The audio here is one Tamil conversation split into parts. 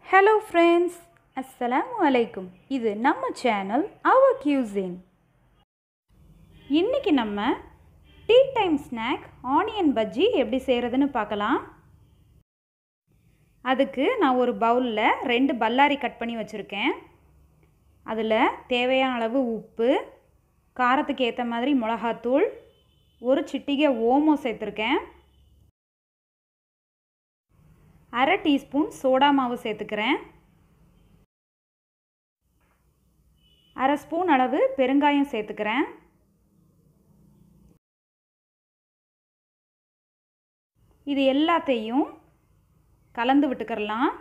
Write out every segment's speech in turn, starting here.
ஹலோ ஃப்ரெண்ட்ஸ் அஸ்ஸலாமு அலைக்கும் இது நம்ம சேனல் அவர் கியூசின் இன்றைக்கி நம்ம tea time snack onion bajji எப்படி செய்கிறதுன்னு பார்க்கலாம் அதுக்கு நான் ஒரு பவுலில் ரெண்டு பல்லாரி கட் பண்ணி வச்சுருக்கேன் அதில் தேவையான அளவு உப்பு காரத்துக்கு ஏற்ற மாதிரி மிளகாத்தூள் ஒரு சிட்டிகை ஓமோ சேர்த்துருக்கேன் அரை டீஸ்பூன் சோடா மாவு சேர்த்துக்கிறேன் அரை ஸ்பூன் அளவு பெருங்காயம் சேர்த்துக்கிறேன் இது எல்லாத்தையும் கலந்து விட்டுக்கிறலாம்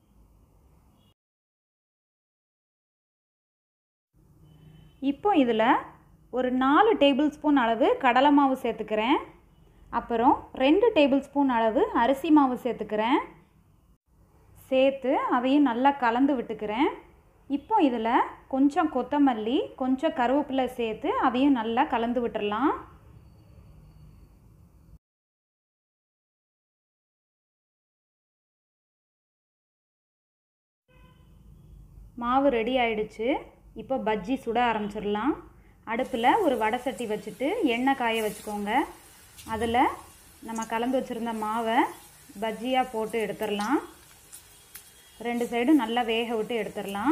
இப்போ இதில் ஒரு நாலு டேபிள் ஸ்பூன் அளவு கடலை மாவு சேர்த்துக்கிறேன் அப்புறம் ரெண்டு டேபிள் ஸ்பூன் அளவு அரிசி மாவு சேர்த்துக்கிறேன் சேர்த்து அதையும் நல்லா கலந்து விட்டுக்கிறேன் இப்போ இதில் கொஞ்சம் கொத்தமல்லி கொஞ்சம் கருவேப்பிலை சேர்த்து அதையும் நல்லா கலந்து விட்டுறலாம் மாவு ரெடி ஆயிடுச்சு இப்போ பஜ்ஜி சுட ஆரம்பிச்சிடலாம் அடுப்பில் ஒரு வடை சட்டி வச்சுட்டு எண்ணெய் காய வச்சுக்கோங்க அதில் நம்ம கலந்து வச்சுருந்த மாவை பஜ்ஜியாக போட்டு எடுத்துடலாம் ரெண்டு சைடும் நல்லா வேக விட்டு எடுத்துடலாம்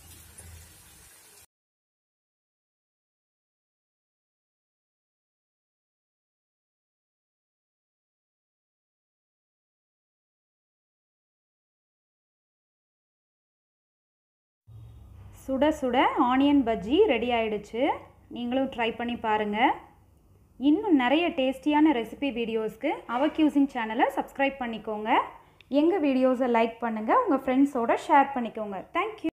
சுட சுட ஆனியன் பஜ்ஜி ரெடி ஆயிடுச்சு நீங்களும் ட்ரை பண்ணி பாருங்கள் இன்னும் நிறைய டேஸ்டியான ரெசிபி வீடியோஸ்க்கு அவ கியூசிங் சேனலை சப்ஸ்கிரைப் பண்ணிக்கோங்க எங்கள் வீடியோஸை லைக் பண்ணுங்கள் உங்கள் ஃப்ரெண்ட்ஸோட ஷேர் பண்ணிக்கோங்க தேங்க்யூ